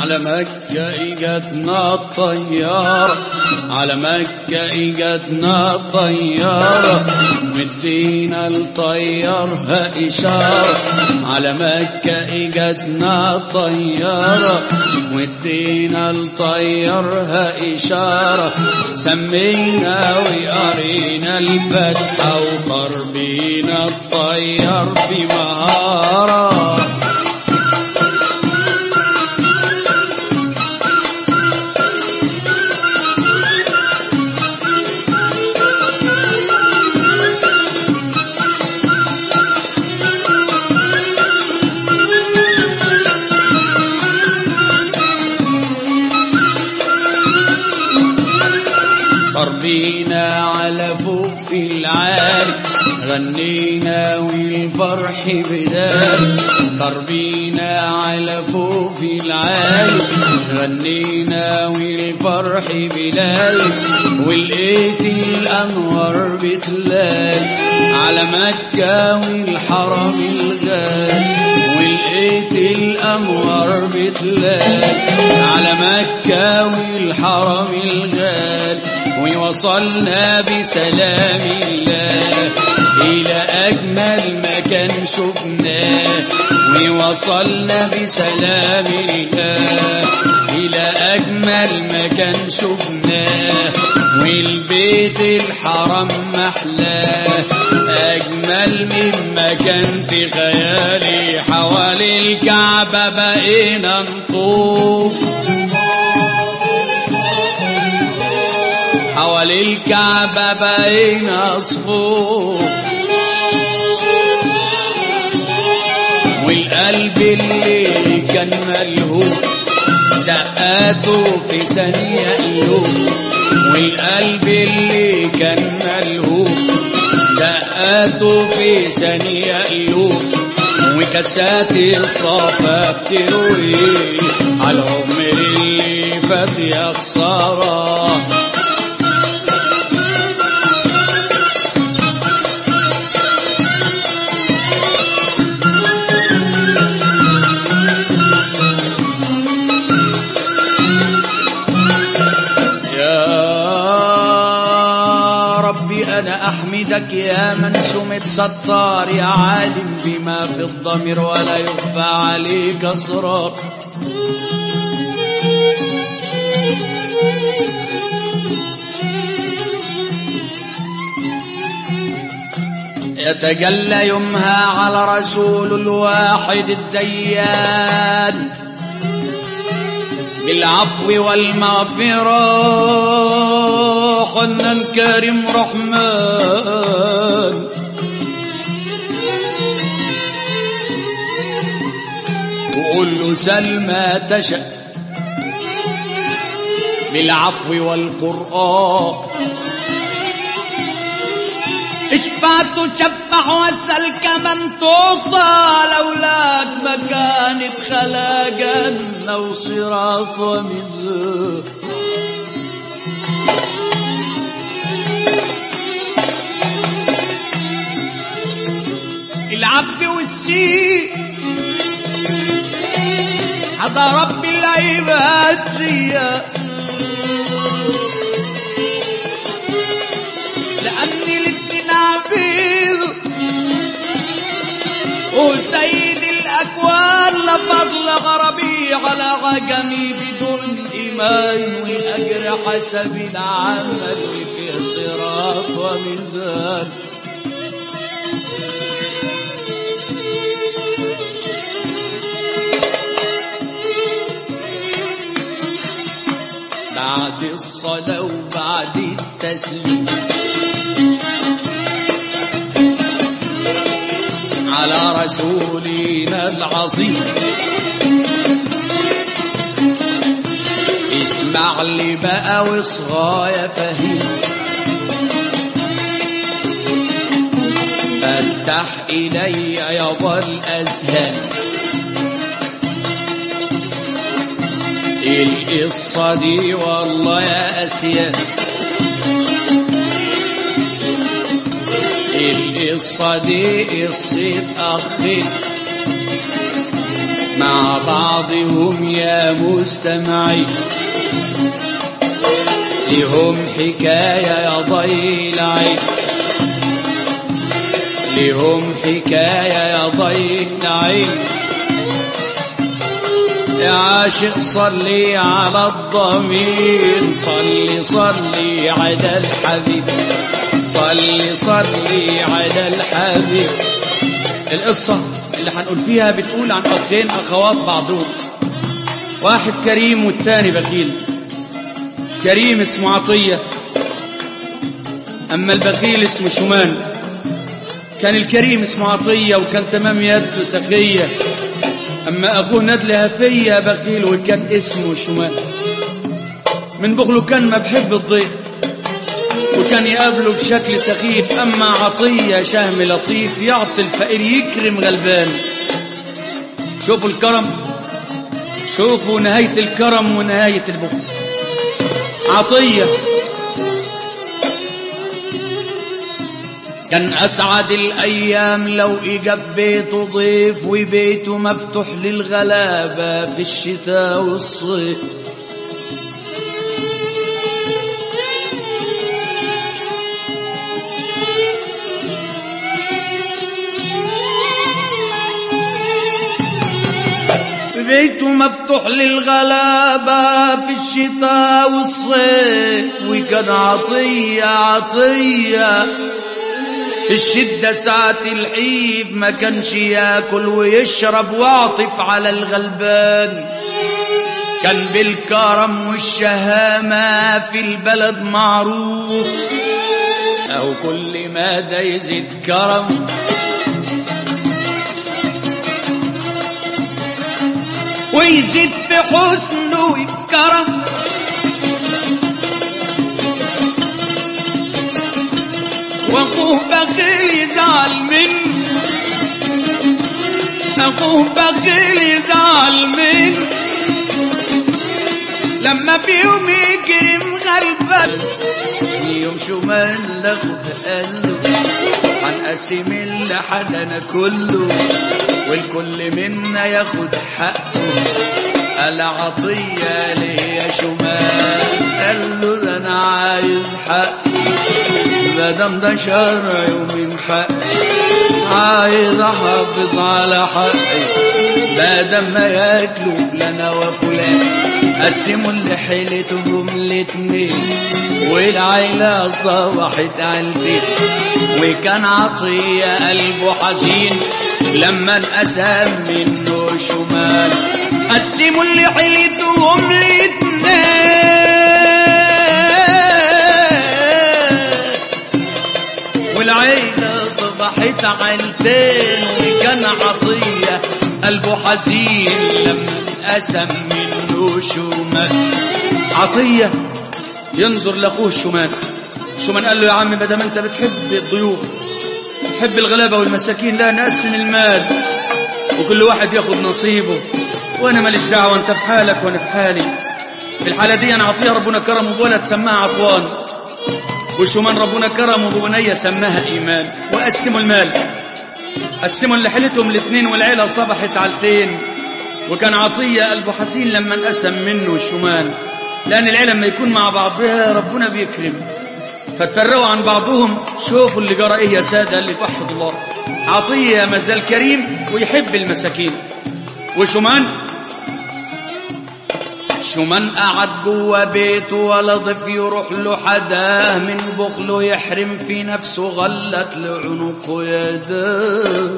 على مكة إجتنا الطيارة على مكة إجتنا الطيارة مدينا الطيارها إشارة على مكة إجتنا الطيارة مدينا الطيارها إشارة سمينا وقرينا الفتحة وقربينا الطيار بمهارة ضربينا على فوق في العالي غنينا والفرح بدال ضربينا على فوق في العالي غنينا والفرح بلال ولقيت الانوار بتلال على مكة والحرم الغالي ولقيت الانوار بتلال على مكة والحرم الغالي ووصلنا بسلام الله إلى أجمل مكان شفناه ووصلنا بسلام الله إلى أجمل مكان شفناه والبيت الحرم محلاه أجمل من مكان في خيالي حوالي الكعبة بقينا نطوف حوالي الكعبة بقينا صفوف والقلب اللي كان ملهوف دقاته في ثانية قلوب والقلب اللي كان ملهوف دقاته في ثانية قلوب وكاسات الصفا بتروي على العمر اللي فات يا خساره أنا أحمدك يا من سمت ستار يا عالم بما في الضمير ولا يخفى عليك أسرار يتجلى يمها على رسول الواحد الديان بالعفو والمغفرة حنان كريم رحمن وقول له سل ما تشاء بالعفو والقرآن اشفع تشفع واسأل كمن تعطى لولاك ما كانت خلا جنة وصراط وميزان العبد والسيء هذا رب العباد سيئ لأني الاتنين عبيد وسيد الأكوان لفضل غربي على عجمي بدون إيمان والأجر حسب العمل في صراط وميزان بعد الصلاة وبعد التسليم على رسولنا العظيم اسمع لي بقى واصغى يا فهيم فتح إلي يابا الأذهان القصة دي والله يا أسياد القصة دي قصة أخي مع بعضهم يا مستمعين لهم حكاية يا ضي العين لهم حكاية يا ضي العين يا عاشق صلي على الضمير صلي صلي على الحبيب صلي صلي على الحبيب القصة اللي هنقول فيها بتقول عن أخين أخوات بعضهم واحد كريم والتاني بخيل كريم اسمه عطية أما البخيل اسمه شمان كان الكريم اسمه عطية وكان تمام يده سخية أما أخوه ندل هفية بخيل وكان اسمه شمان من بخله كان ما بحب الضيف وكان يقابله بشكل سخيف أما عطية شهم لطيف يعطي الفقير يكرم غلبان شوفوا الكرم شوفوا نهاية الكرم ونهاية البخل عطية كان أسعد الأيام لو إجا في بيته ضيف وبيته مفتوح للغلابة في الشتاء والصيف بيته مفتوح للغلابة في الشتاء والصيف وكان عطية عطية في الشدة ساعة الحيف ما كانش ياكل ويشرب واعطف على الغلبان كان بالكرم والشهامة في البلد معروف أو كل ما ده يزيد كرم ويزيد بحسنه وبكرم واخوه بخيل يزعل منه اخوه بخيل يزعل منه لما في يوم يكرم غلبان يوم شو من لاخوه قال له هنقسم اللحن كله والكل منا ياخد حقه قال عطية ليه يا شمال قال له ده انا عايز حقي مادام ده شرعي ومن حقي عايز احافظ على حقي مادام ما ياكلوا فلانة وفلان قسموا اللي حيلتهم الاتنين والعيلة صبحت عيلتين وكان عطية قلبه حزين لما انقسم منه شمال قسموا اللي حيلتهم الاتنين والعيلة صبحت عيلتين وكان عطية قلبه حزين لما انقسم منه شمال عطية ينظر لاخوه الشمان الشمان قال له يا عم ما دام انت بتحب الضيوف بتحب الغلابه والمساكين لا نقسم المال وكل واحد ياخد نصيبه وانا ماليش دعوه انت في حالك وانا في حالي في الحاله دي انا عطيه ربنا كرمه بولد سماها عطوان والشمان ربنا كرمه ببنيه سماها ايمان وقسموا المال قسموا اللي حيلتهم الاثنين والعيله صبحت عالتين وكان عطيه قلبه حزين لما انقسم منه الشمان لأن العيلة لما يكون مع بعضها ربنا بيكرم فتفرقوا عن بعضهم شوفوا اللي جرى ايه يا سادة اللي توحد الله عطية مازال كريم ويحب المساكين وشمان شمان قعد جوه بيته ولا ضيف يروح له حداه من بخله يحرم في نفسه غلت لعنقه يداه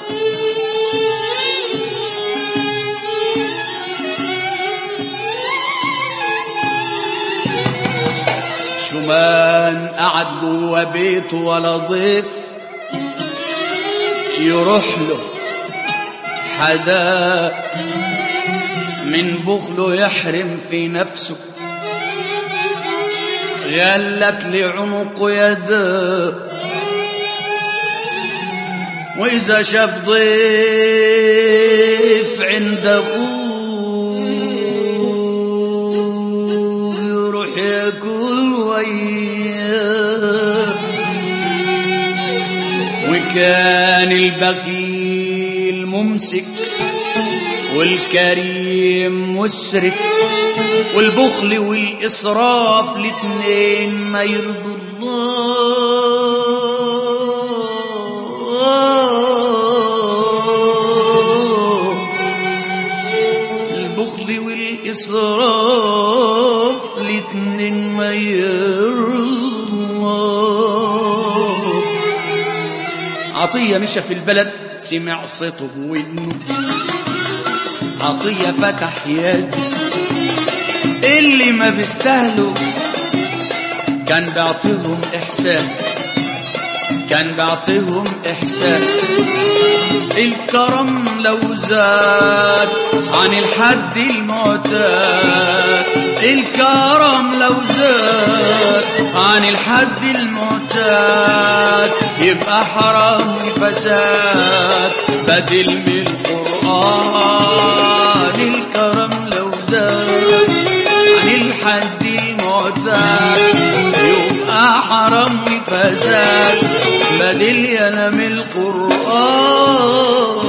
شمان قعد جوه بيته ولا ضيف يروح له حدا من بخله يحرم في نفسه غلت لعنق يده وإذا شاف ضيف عند أخوه يروح ياكل وياه وكان البخيل ممسك والكريم مسرف والبخل والإسراف الاتنين ما يرضوا الله البخل والإسراف الاتنين ما يرضوا عطية مشى في البلد سمع صوته بودنه عطية فتح يده اللي ما بيستاهلوا كان بيعطيهم إحسان كان بيعطيهم إحسان الكرم لو زاد عن الحد المعتاد الكرم لو زاد عن الحد المعتاد يبقى حرام فساد بدل من القرآن الكرم لو زاد عن الحد المعتاد يبقى حرام فساد بدل ينا من القرآن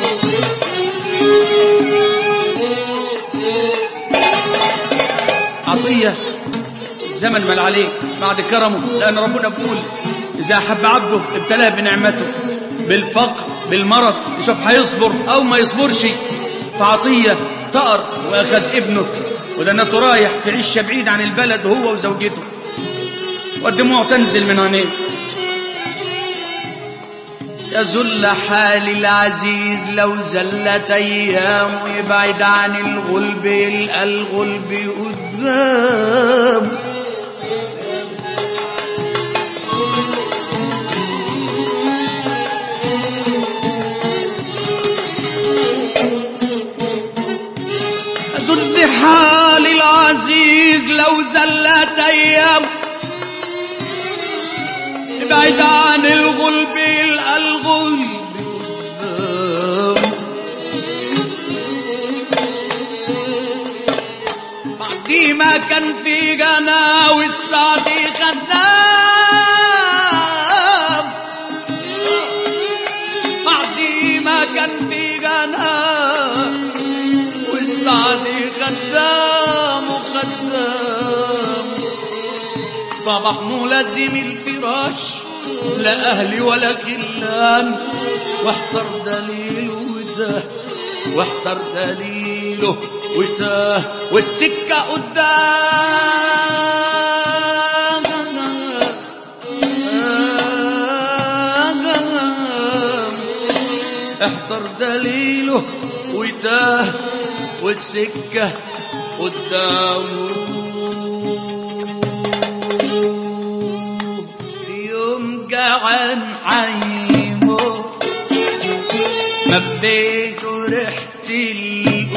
عطية زمن مل عليه بعد كرمه لأن ربنا بيقول إذا أحب عبده ابتلاه بنعمته بالفقر بالمرض يشوف هيصبر أو ما يصبرش فعطية طأر وأخذ ابنه ودنته رايح في عشه بعيد عن البلد هو وزوجته والدموع تنزل من عينيه يزل حال العزيز لو زلت أيام ويبعد عن الغلب يلقى الغلب قدام يزل حال العزيز لو زلت أيام ابعد عن الغلب يلقى الغلب قدام بعد ما كان في جنا والسعد خدام بعد ما كان في جنا والسعد خدام وخدام صباح ملازم الفراش لا أهلي ولا خلان واحتر دليله وتاه واحتر دليله وتاه والسكة قدام احتر دليله وتاه والسكة قدامه يوم جعان عيمه مبيت ريحة القول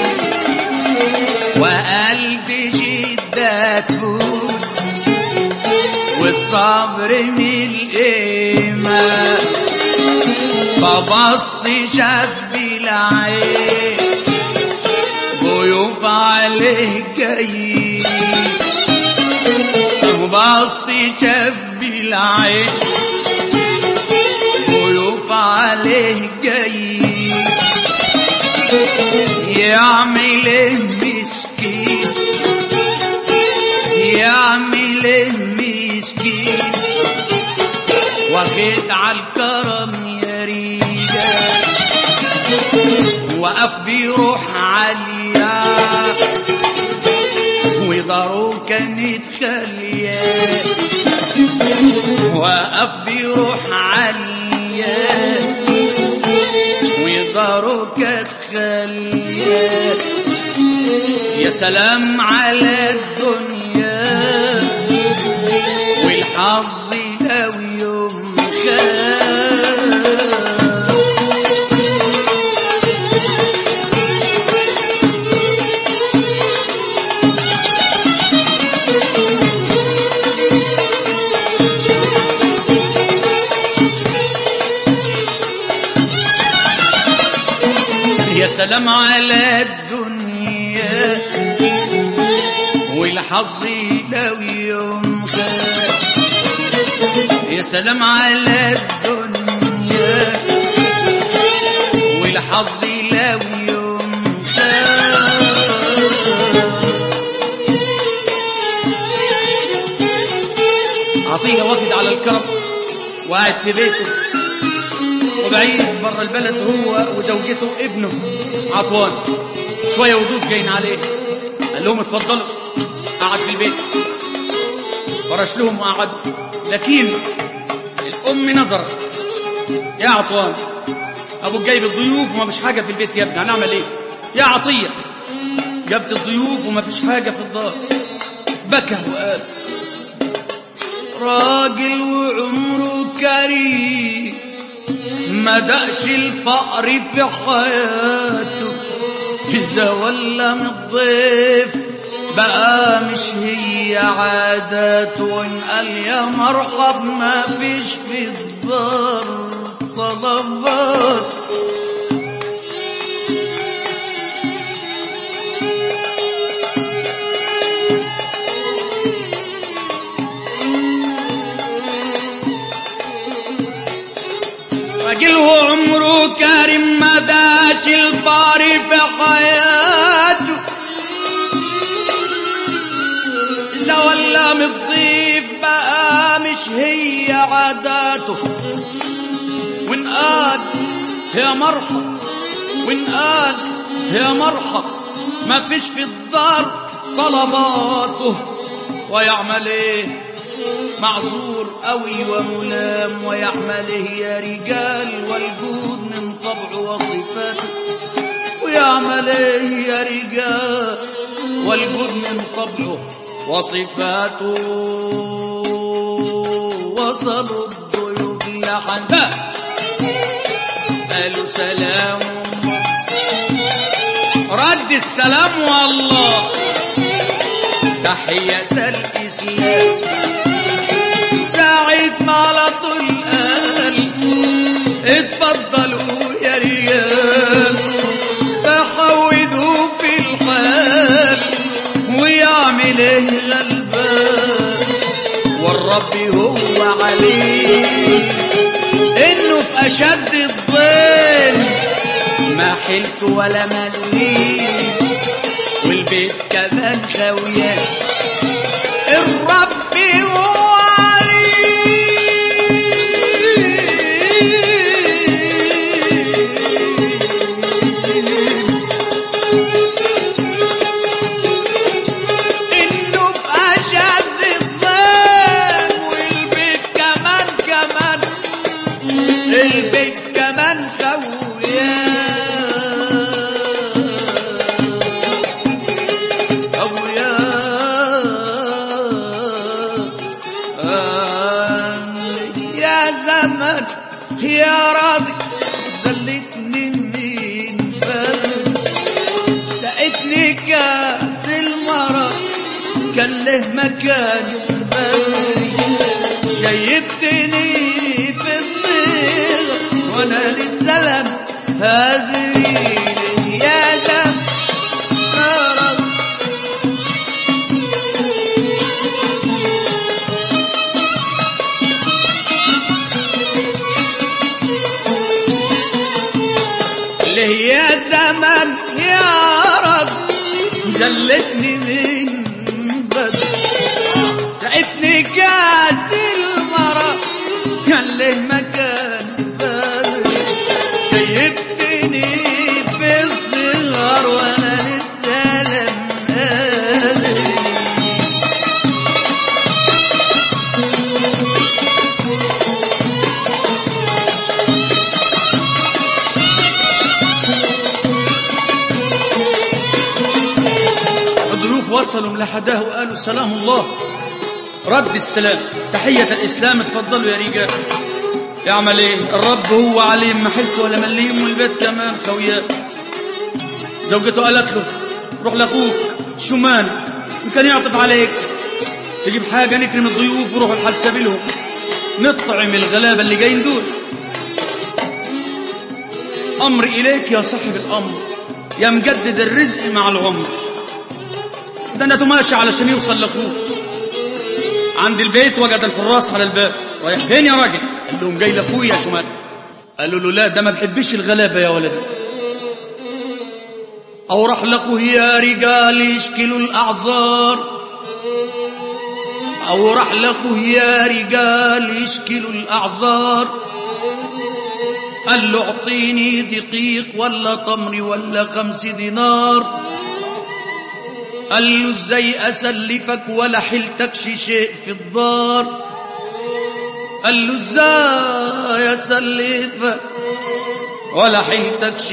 وقلبي جدة تفوت والصبر من الإيمان فبص شاب العين ضيوف عليه جايين بص شاب العين ضيوف عليه جايين يعمل ايه مسكين يعمل ايه مسكين واخد على الكرم يا رجال وقف بيروح عالية وضاره كانت خالية وقف بيروح عالية وضاره كانت خالية يا سلام على الدنيا والحظ لو يوم كان يا سلام على الدنيا والحظ لو يوم خان يا سلام على الدنيا والحظ لو يوم كرم وقاعد في بيته وبعيد بره البلد هو وزوجته وابنه عطوان شويه وضوف جايين عليه قال لهم اتفضلوا قعد في البيت فرش لهم وقعد لكن الام نظرت يا عطوان ابوك جايب الضيوف وما فيش حاجه في البيت يا ابني هنعمل ايه يا عطيه جبت الضيوف وما فيش حاجه في الدار بكى وقال راجل وعمره كريم ما دقش الفقر في حياته إذا ولا من الضيف بقى مش هي عاداته وإن قال يا مرحب ما فيش في الدار طلبات راجل وعمره كريم ما داش البار في حياته إذا ولا مضيف بقى مش هي عاداته وإن قال يا مرحب وإن قال يا مرحب ما فيش في الدار طلباته ويعمل ايه معذور قوي وملام ويعمله يا رجال والجود من طبعه وصفاته ويعمله يا رجال والجود من طبعه وصفاته وصلوا الضيوف لحن قالوا سلام رد السلام والله تحية الإسلام ساعة ما على طول قال اتفضلوا يا رجال تحودوا في الحال ويعمل ايه غلبان والرب هو عليه انه في اشد الظل ما حلت ولا مليت والبيت كمان خاوية الرب هو إنه في أشد الظل والبيت كمان كمان البيت كمان خويا خويا يا زمن يا راضي ظلتني من بدري سقتني كاس المرض كان له مكان بدري شيبتني في الصيغ وانا للسلام هذه يا زم رب ليه يا زمن يا رب جلتني من بدر سقتني كاس المرض كان له مكان بدر شيبتني في الصغر وانا لسه لم ادري الضيوف وصلوا لحداه وقالوا سلام الله رد السلام تحية الإسلام اتفضلوا يا رجال يعمل ايه الرب هو عليم ما حلت ولا مليم والبيت كمان خوياه زوجته قالت له روح لاخوك شومان ان كان يعطف عليك تجيب حاجة نكرم الضيوف وروح الحال سبيلهم نطعم الغلابة اللي جايين دول أمر إليك يا صاحب الأمر يا مجدد الرزق مع العمر ده أنا ماشي علشان يوصل لأخوه عند البيت وجد الحراس على الباب رايح فين يا راجل قال لهم جاي لأخوي يا شمال قالوا له لا ده ما بحبش الغلابة يا ولدي أو راح لأخوه يا رجال يشكلوا الأعذار او راح لاخوه يا رجال يشكلوا الاعذار قال له اعطيني دقيق ولا تمر ولا خمس دينار قال له ازاي اسلفك ولا حلتكش شيء في الدار قال له ازاي اسلفك ولا حلتكش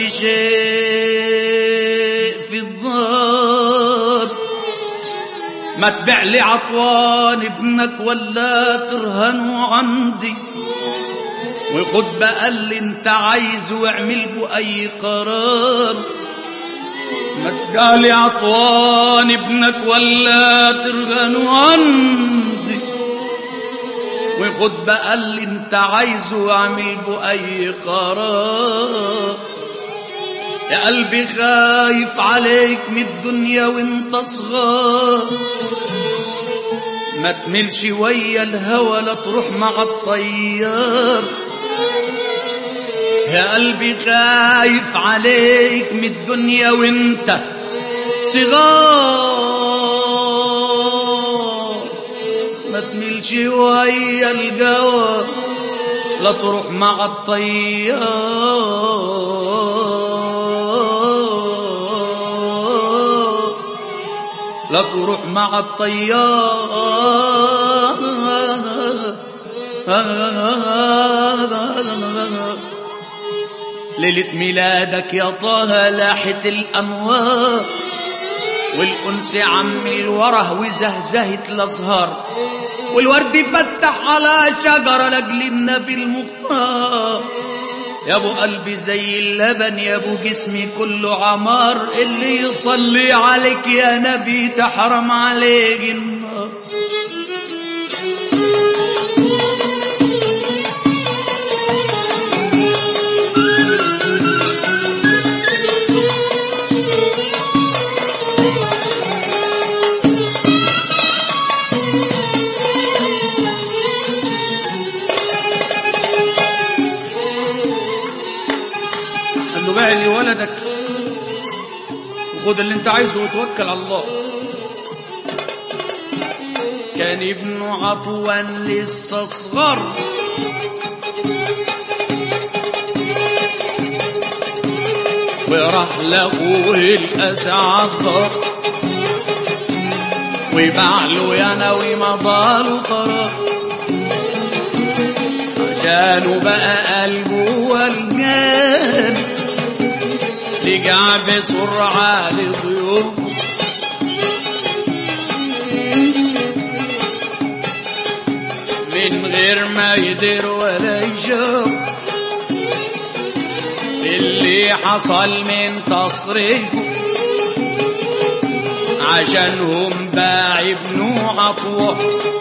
شيء في الدار ما تبيع لي عطوان ابنك ولا ترهنه عندي وخد بقى اللي انت عايزه واعمل به اي قرار ما تبيع لي عطوان ابنك ولا ترهنه عندي وخد بقى اللي انت عايزه واعمل به اي قرار يا قلبي خايف عليك من الدنيا وانت صغار ما تملش ويا الهوى لا تروح مع الطيار يا قلبي خايف عليك من الدنيا وانت صغار ما تملش ويا الجوى لا تروح مع الطيار لا تروح مع الطيار ليلة ميلادك يا طه لاحت الأنوار والأنس عم الوره وزهزهت الأزهار والورد فتح على شجرة لأجل النبي المختار يا ابو قلبي زي اللبن يا ابو جسمي كله عمار اللي يصلي عليك يا نبي تحرم عليك النار قال له بقى لي ولدك وخد اللي انت عايزه وتوكل على الله كان ابنه عفوا لسه صغر وراح لاخوه الاسعد وباع له يا ناوي مضاله قرار عشانه بقى قلبه والجان رجع بسرعة لضيوف من غير ما يدير ولا يشوف اللي حصل من تصريفه عشانهم باع ابنه عطوه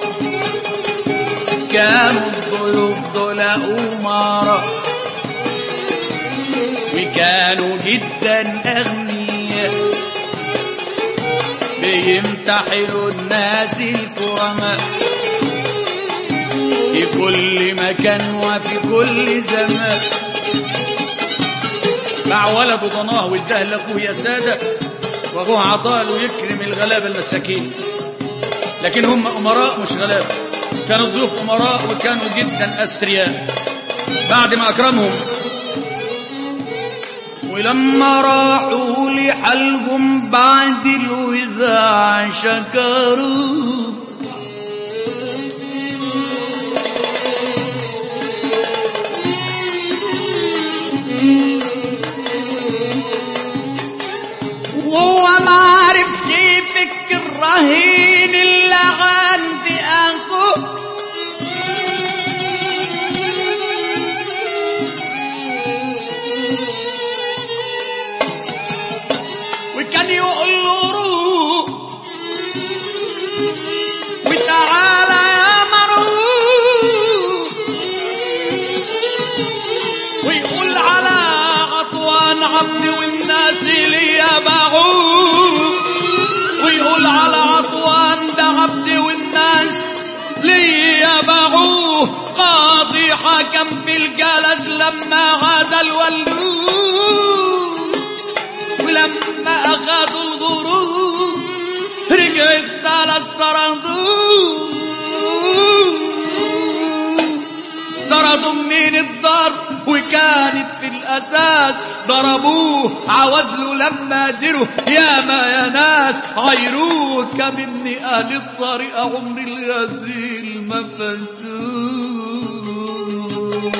كانوا الضيوف دول أمراء وكانوا جدا أغنياء بيمتحنوا الناس الكرماء في كل مكان وفي كل زمان مع ولده ضناه واداه لاخوه يا ساده واخوه عطاله يكرم الغلابه المساكين لكن هم امراء مش غلابه كانوا ضيوف امراء وكانوا جدا اثرياء بعد ما اكرمهم ولما راحوا لحالهم بعد الوداع شكروا وهو ما عرف يفك الرهين اللي عند اخوه وكان يقول له روح وتعالى يا مروح ويقول على عطوان عبدي والناس اللي باعوه ويقول على عطوان ده عبدي والناس لي باعوه قاضي حكم في الجلس لما عاد الولود ولما أخذوا الغروب رجع الثلاث طردوه كنا ضمنين الدار وكانت في الأساس ضربوه عوزله لما دروا يا ما يا ناس عيروه كم من أهل الطريق عمر الغزيل ما فتوه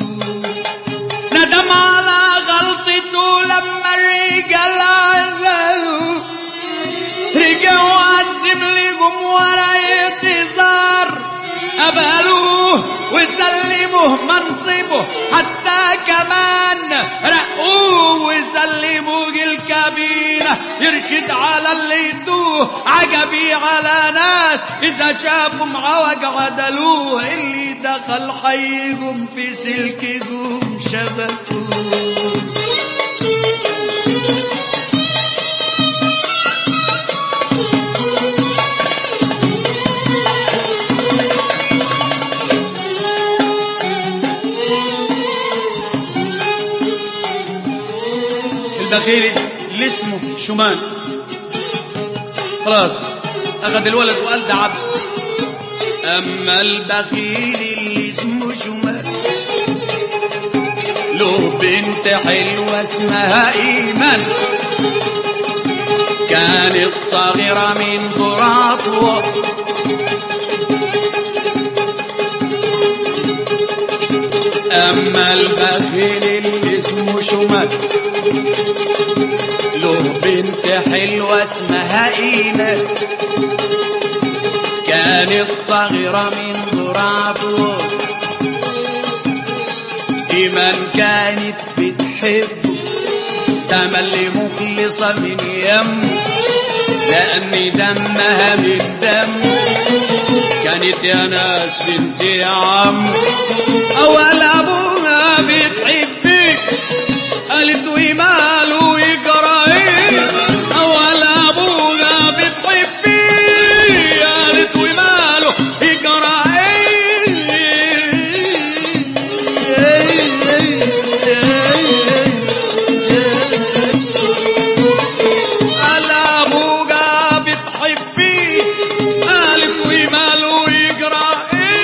ندم على غلطته لما الرجال عزلوا رجع وقدم لهم ورا اعتذار قبلوه وسلموه منصبه حتى كمان رقوه وسلموه الكابينة يرشد على اللي يتوه عجبي على ناس إذا شافوا معوج عدلوه اللي دخل حيهم في سلكهم شبكوه البخيل اللي اسمه شومان خلاص اخذ الولد وقال ده عبد اما البخيل اللي اسمه شومان له بنت حلوة اسمها ايمان كانت صغيرة من ذراعها اما البخيل اللي اسمه شومان له بنت حلوة اسمها إيمان كانت صغيرة من ذراعه إيمان كانت بتحبه تملي مخلصة من يم لأن دمها من دم كانت يا ناس بنت عم أول أبوها بتحبك قالت وماله يجرى ايه اول ابوها بتحبي قالت وماله يجرى ايه قال ابوها بتحبي قالت وماله يجرى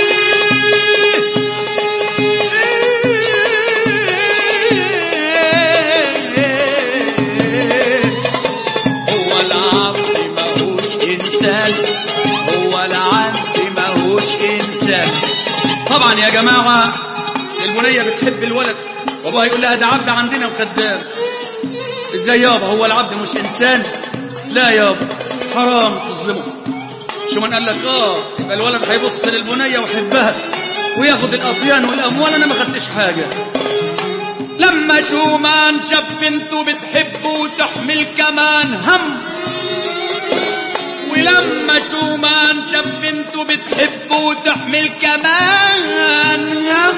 ايه هو العبد ماهوش انسان هو العبد ماهوش انسان طبعا يا جماعه البنيه بتحب الولد وابوها يقول لها ده عبد عندنا وخدام ازاي يابا هو العبد مش انسان لا يابا حرام تظلمه شو من قال لك اه يبقى الولد هيبص للبنيه ويحبها وياخد الاطيان والاموال انا ما خدتش حاجه لما شومان شاف بنته بتحبه وتحمل كمان هم ولما شومان شاف بنته بتحبه وتحمل كمان هم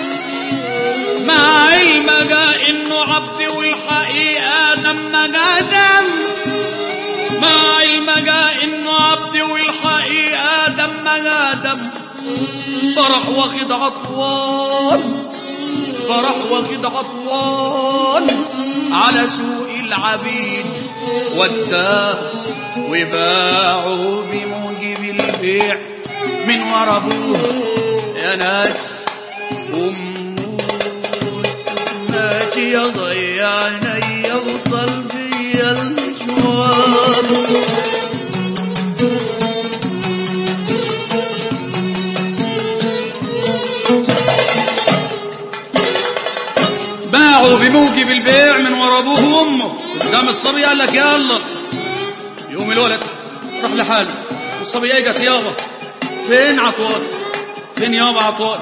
مع علمها انه عبد والحقيقه دم دم مع علمها انه عبد والحقيقه دم دم فرح واخد عطوان فرح واخد عطوان على سوق العبيد وداه وباعه بموجب البيع من ورا ابوه يا ناس أمه ماشي ضيع عيني وطل بيا المشوار باعوا بموجب البيع من ورا ابوه وامه قام الصبي قال لك يا الله يوم الولد راح لحاله والصبي اجت يابا فين عطوان فين يابا عطوان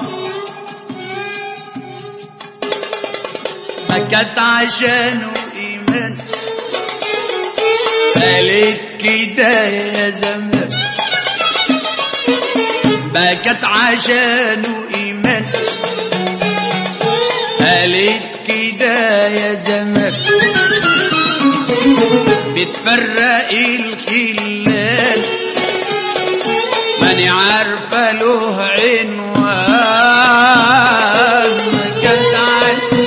بكت عشانه ايمان قالت كده يا زمان بكت عشانه ايمان قالت كده يا زمان بتفرق الخلال ماني عارفة له عنوان ما كانت عارفة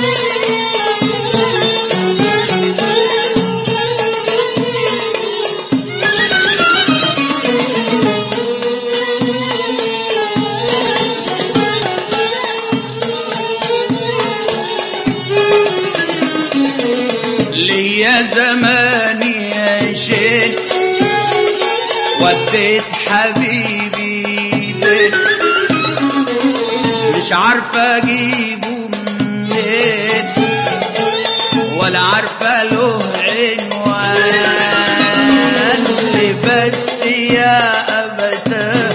وديت حبيبي بيت مش عارفة اجيبه منين ولا عارفة له عنوان لي بس يا أبدا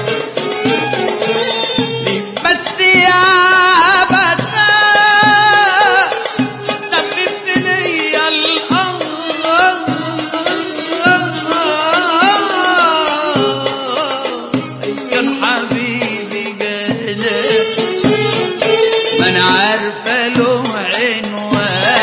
لي بس يا أبدا سببت لي الأمر كان حبيبي جنة ما أنا عارفة له عنوان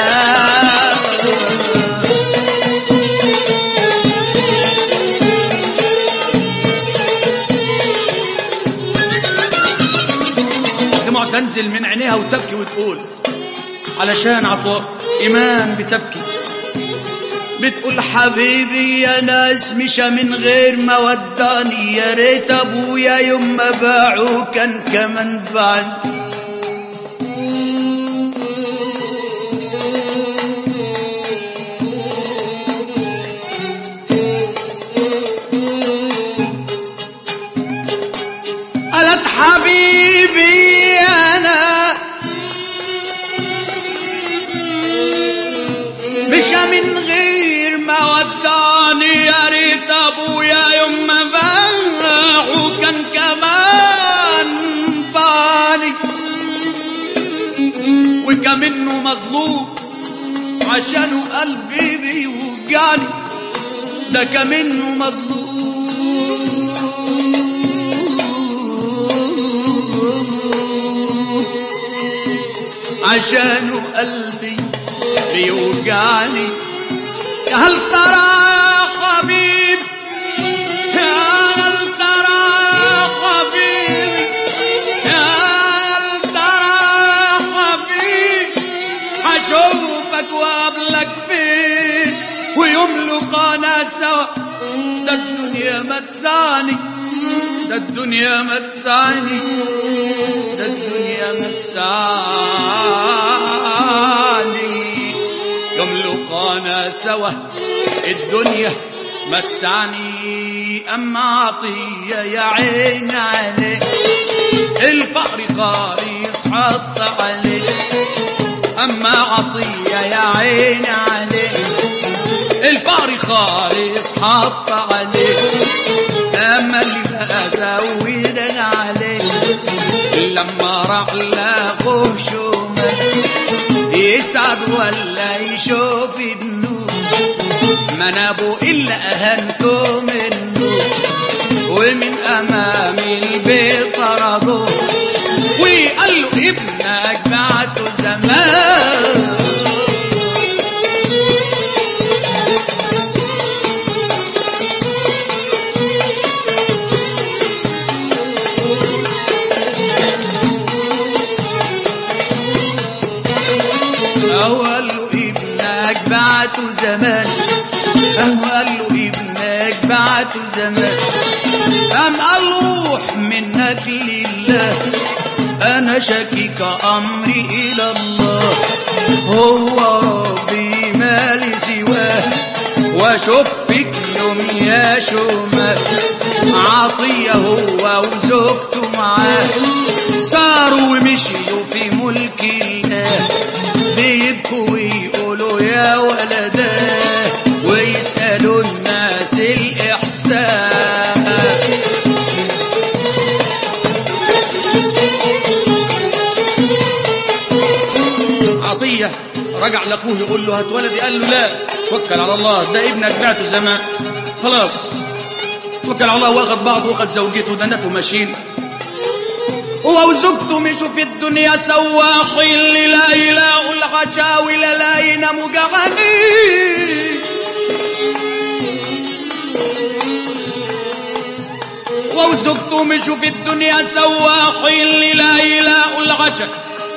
دموع تنزل من عينيها وتبكي وتقول علشان عطاء إيمان بتبكي بتقول حبيبي يا ناس مشى من غير ما وداني يا ريت ابويا يوم ما باعه كان كمان باعني قالت حبيبي انا مشى من غير ما وداني يا ريت ابويا يوم ما باعه كان كمان بالي وكمنه مظلوم عشانه قلبي بيوجعني ده كمنه مظلوم عشانه قلبي بيوجعني يا هل ترى يا حبيب يا هل ترى يا حبيبي يا هل ترى يا حبيب هشوفك وقابلك فين ويوم لقانا سوا ده الدنيا ما تسعني ده الدنيا ما تسعني ده الدنيا ما تسعني يوم لقانا سوا الدنيا ما تسعني أما عطية يا عين عليك الفقر خالص حط عليك أما عطية يا عين عليك الفقر خالص حط عليك أما اللي بقى زودنا عليك لما راح لاقوه شومك يسعد ولا يشوف النور ما نابوا إلا أهنته منه ومن أمام البيت طردوه وقال له ابنك بعته زمان أهو قال له ابنك بعته زمان أهو قال له ابنك بعته زمان قام قال له روح منك لله أنا شكيك أمري إلى الله هو ربي مالي سواه واشوف فيك يوم يا شومة عطية هو وزوجته معاه صاروا ومشيوا في ملك الله بيبكوا ويقولوا يا ولداه ويسألوا الناس الإحسان عطية رجع لأخوه يقول له هات ولدي قال له لا توكل على الله ده ابنك بعته زمان خلاص توكل على الله واخد بعضه واخد زوجته دنته ماشيين هو وزوجته مشوا في الدنيا سواحين لا يلاقوا العشاوي لا يناموا جعانين وزوجته مشوا في الدنيا سواحين لا يلاقوا العشاء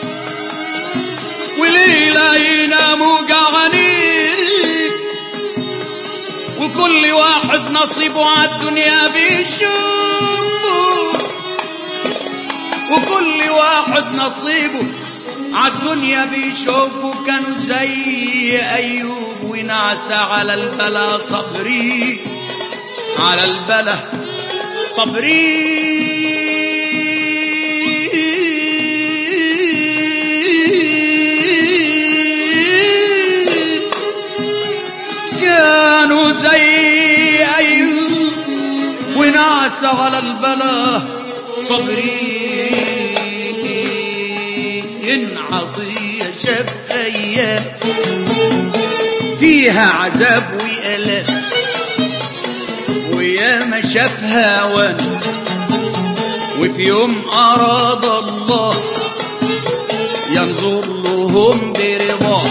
وليلة يناموا جعانين وكل واحد نصيبه عالدنيا بيشوفه وكل واحد نصيبه عالدنيا بيشوفوا كانوا زي أيوب ونعسى على البلا صبري على البلا صبري كانوا زي أيوب وناس على البلاء صبري إن عطية شاف أيام فيها عذاب وألم ويا ما شاف هوان وفي يوم أراد الله ينظر لهم برضاه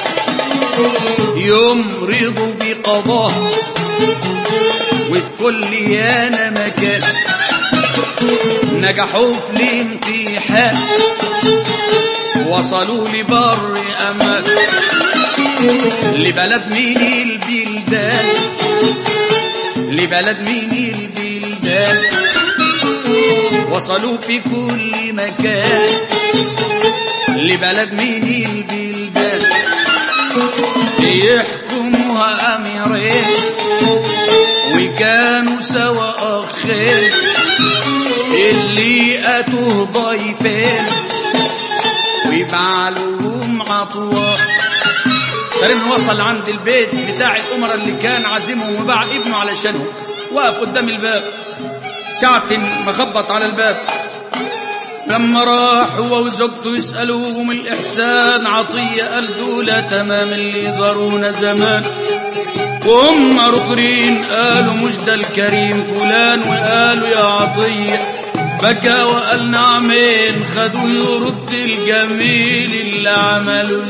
يمرضوا بقضاه وفي كل يانا مكان نجحوا في الامتحان وصلوا لبر أمان لبلد من البلدان لبلد من البلدان وصلوا في كل مكان لبلد من البلدان يحكمها أميرين وكانوا سوا أخين اللي أتوه ضيفين ويبعلوهم عطوة كريم وصل عند البيت بتاع الأمراء اللي كان عازمهم وباع ابنه علشانهم واقف قدام الباب ساعة ما خبط على الباب لما راح هو وزوجته يسألوهم الإحسان عطية قال دولة تمام اللي زارونا زمان وهم ركرين قالوا مش ده الكريم فلان وقالوا يا عطية بكى وقال نعمين خدوا يرد الجميل اللي عمله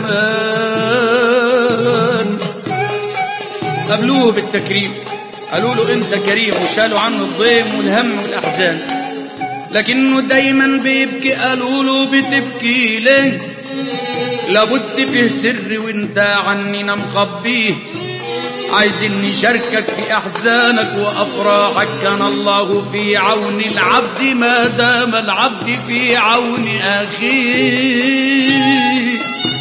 زمان قابلوه بالتكريم قالوا له انت كريم وشالوا عنه الضيم والهم والأحزان لكنه دايما بيبكي قالوا له بتبكي ليه لابد به سر وانت عننا مخبيه عايزين نشاركك في احزانك وافراحك كان الله في عون العبد ما دام العبد في عون اخيه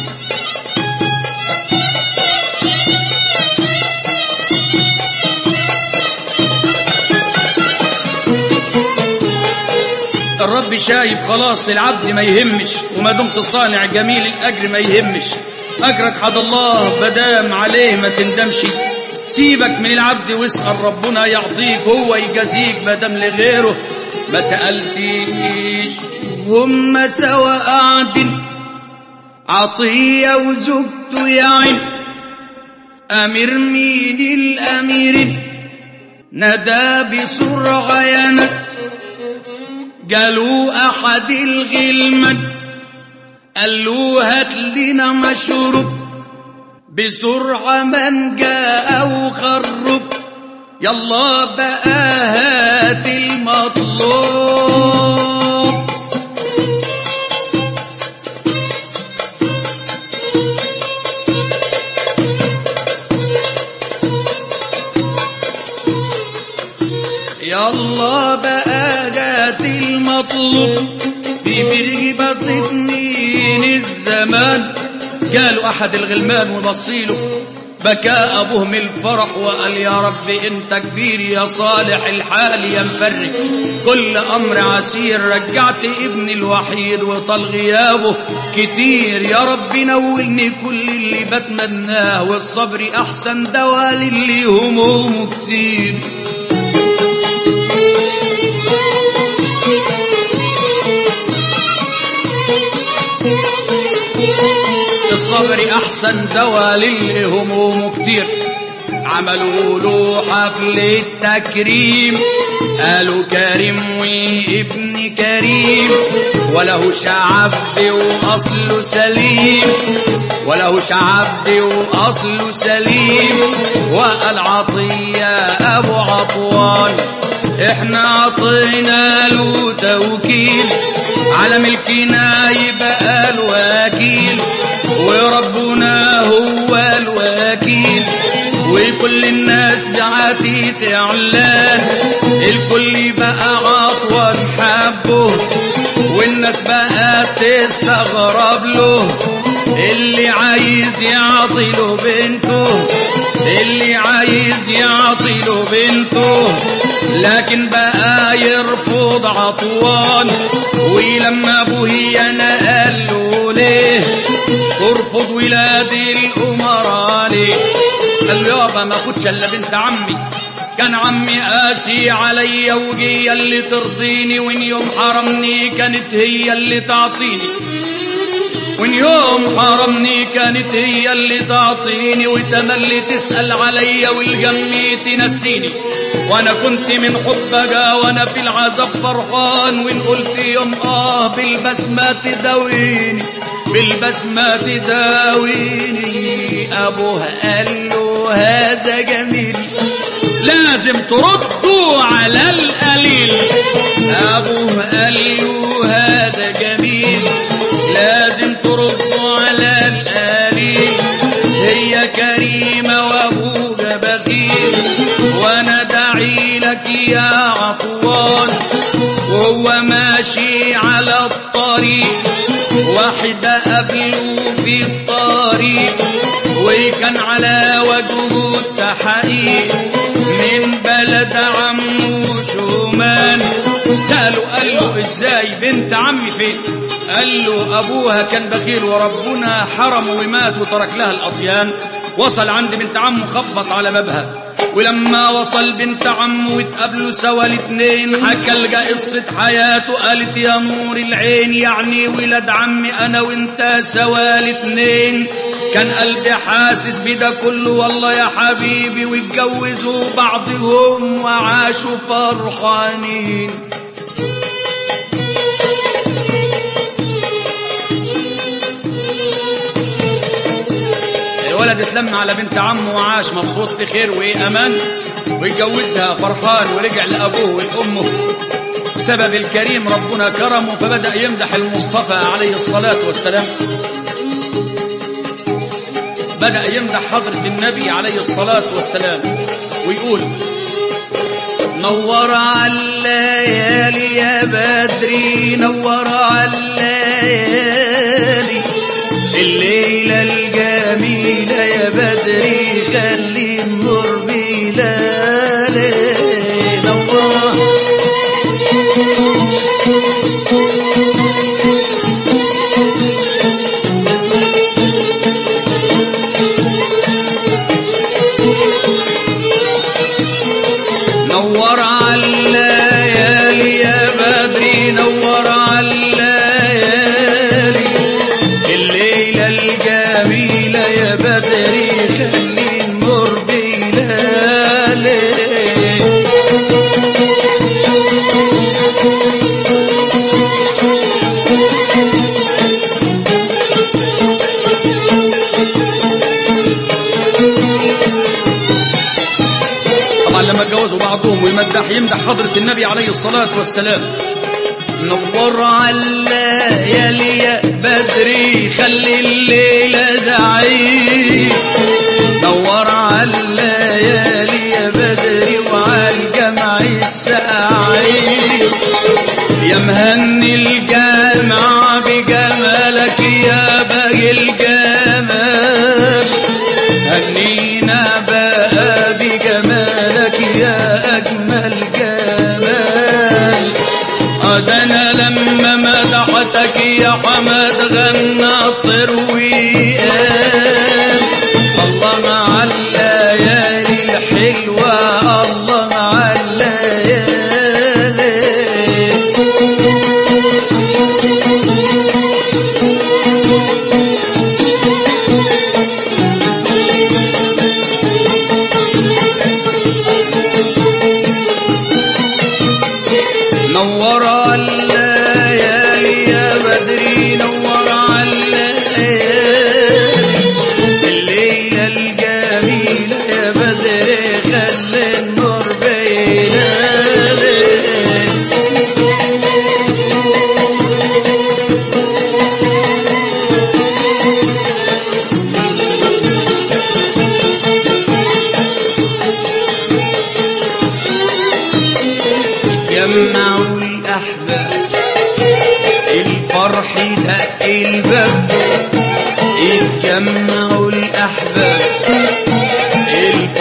الرب شايف خلاص العبد ما يهمش وما دمت صانع جميل الاجر ما يهمش اجرك حد الله بدام عليه ما تندمش سيبك من العبد واسال ربنا يعطيك هو يجازيك بدم لغيره ما سالتيش هم سوا قاعدين عطيه وزوجته يا عين امير مين الاميرين نادى بسرعه يا ناس قالوا أحد الغلمان قال له هات لنا مشروب بسرعة من جاء وخرب يلا بقى هات المطلوب يلا بقى جات المطلوب في برغبة سنين الزمان قالوا أحد الغلمان وبصيله بكى أبوه من الفرح وقال يا رب أنت كبير يا صالح الحال يا مفرج كل أمر عسير رجعت ابني الوحيد وطال غيابه كتير يا رب نولني كل اللي بتمناه والصبر أحسن دواء للي همومه كتير الصبر احسن دواء للي همومه كتير عملوا له حفلة تكريم قالوا كريم وابن كريم وله عبد واصله سليم وله عبد واصله سليم وقال عطية ابو عطوان احنا عطينا له توكيل على ملكنا يبقى الوكيل وربنا هو الوكيل وكل الناس دعاتي اعلان الكل بقى عطوان حبه والناس بقى تستغرب له اللي عايز يعطي له بنته اللي عايز يعطي له بنته لكن بقى يرفض عطوان ولما ابوه انا قال له ليه ترفض ولاد الامراء ليه قال له يابا ما اخدش الا بنت عمي كان عمي قاسي عليا وجي اللي ترضيني وان يوم حرمني كانت هي اللي تعطيني وان يوم حرمني كانت هي اللي تعطيني وتملي تسأل عليا والجمي تنسيني وانا كنت من حبك وانا في العذاب فرحان وان قلت يوم اه بالبسمة تداويني بالبسمة تداويني ابوها قال له هذا جميل لازم تردوا على القليل ابوه قال له هذا جميل لازم تردوا على القليل هي كريمة وابوك بخيل وانا داعي لك يا عطوان وهو ماشي على الطريق واحد قبله في الطريق وكان على وجهه التحقيق من بلد عمه شومان سأله قال له ازاي بنت عمي فين قال له ابوها كان بخيل وربنا حرم ومات وترك لها الاطيان وصل عند بنت عمه خبط على بابها ولما وصل بنت عمه واتقابلوا سوا الاتنين حكى لقى قصة حياته قالت يا نور العين يعني ولاد عمي انا وانت سوا الاتنين كان قلبي حاسس بده كله والله يا حبيبي واتجوزوا بعضهم وعاشوا فرحانين الولد اتلم على بنت عمه وعاش مبسوط في خير وامان ويتجوزها فرحان ورجع لابوه ولامه بسبب الكريم ربنا كرمه فبدا يمدح المصطفى عليه الصلاه والسلام بدا يمدح حضره النبي عليه الصلاه والسلام ويقول نور على الليالي يا بدري نور على الليالي الليلة الجميلة يا بدري خلي النور بلالي نور نور على الليالي يا بدري نور على الليالي الليلة الجميلة يا بدري خلي النور بلالي طبعا لما اتجوزوا بعضهم ويمدح يمدح حضرة النبي عليه الصلاة والسلام نور على الليالي يا بدري خلي الليلة دعي نور على الليالي يا بدري وعلى الجمع الساعي يا مهني الجامع بجمالك يا باقي الجمال هنينا بقى بجمالك يا أجمل جمال ده انا لما مدحتك يا حمد غنى الطروي الله مع الليالي الحلوة الله مع الليالي نور على الليالي يا بدري نور على الليالي الليلة الجميلة يا بدري خلي النور بينالي جمعوا الأحباب الفرح دق الباب اتجمعوا الأحباب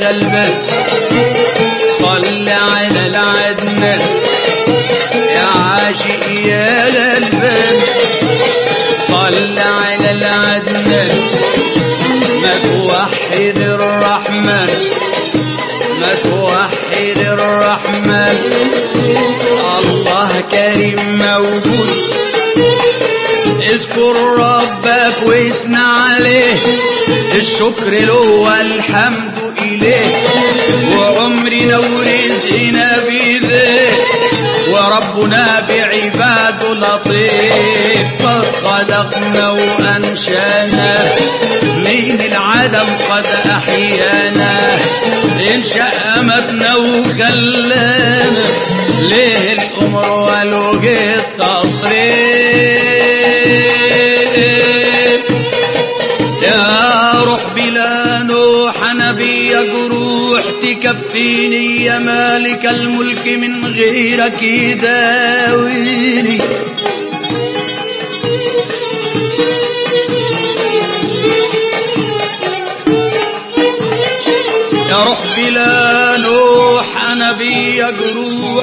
الغلبان صل على العدنان يا عاشق يا غلبان صل على العدنان ما توحد الرحمن ما توحد الرحمن الله كريم موجود اذكر ربك واثنى عليه الشكر له والحمد إليه وعمرنا ورزقنا بذيه وربنا بعباده لطيف قد خلقنا وأنشانا من العدم قد أحيانا إن شاء أمتنا وخلانا ليه الأمر والوجه التصريف يا روح بلا نوح نبيك روح تكفيني يا مالك الملك من غيرك داويني يا روح بلا نوح نبيك روح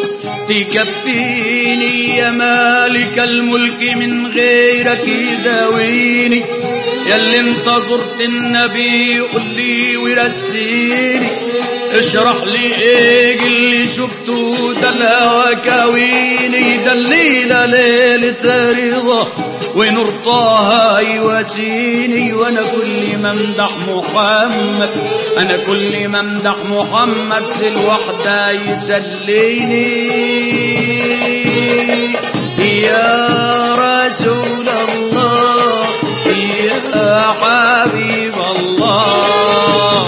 تكفيني يا مالك الملك من غيرك داويني يا اللي انتظرت النبي قل لي ورسيني اشرح لي ايه اللي شفته ده الهوى كويني ده الليلة ليلة رضا ونور طه يواسيني وانا كل ما امدح محمد انا كل ما امدح محمد في الوحدة يسليني يا رسول الله يا حبيب الله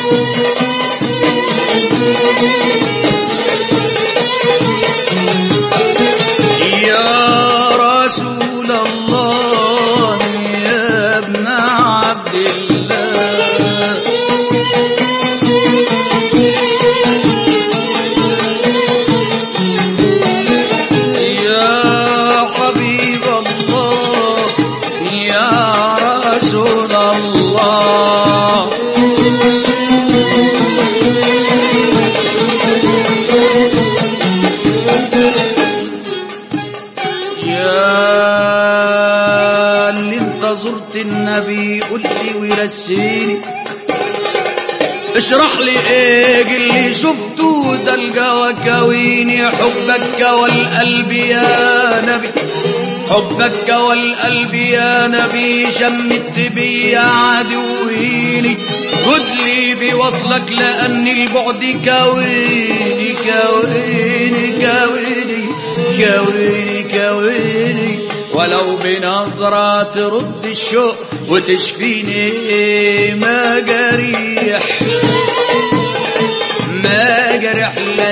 يا رسول الله يا ابن عبد الله يا حبيب الله يا رسول الله يا اللي انت زرت النبي قل لي ورسيني اشرح لي ايه اللي شفته ده الجوا كويني حبك والقلب يا نبي حبك والقلب يا نبي شمت بي يا عدويني خد لي بوصلك لأن البعد كويني كويني كويني كويني كويني ولو بنظرة ترد الشوق وتشفيني ما جريح ما جرح لا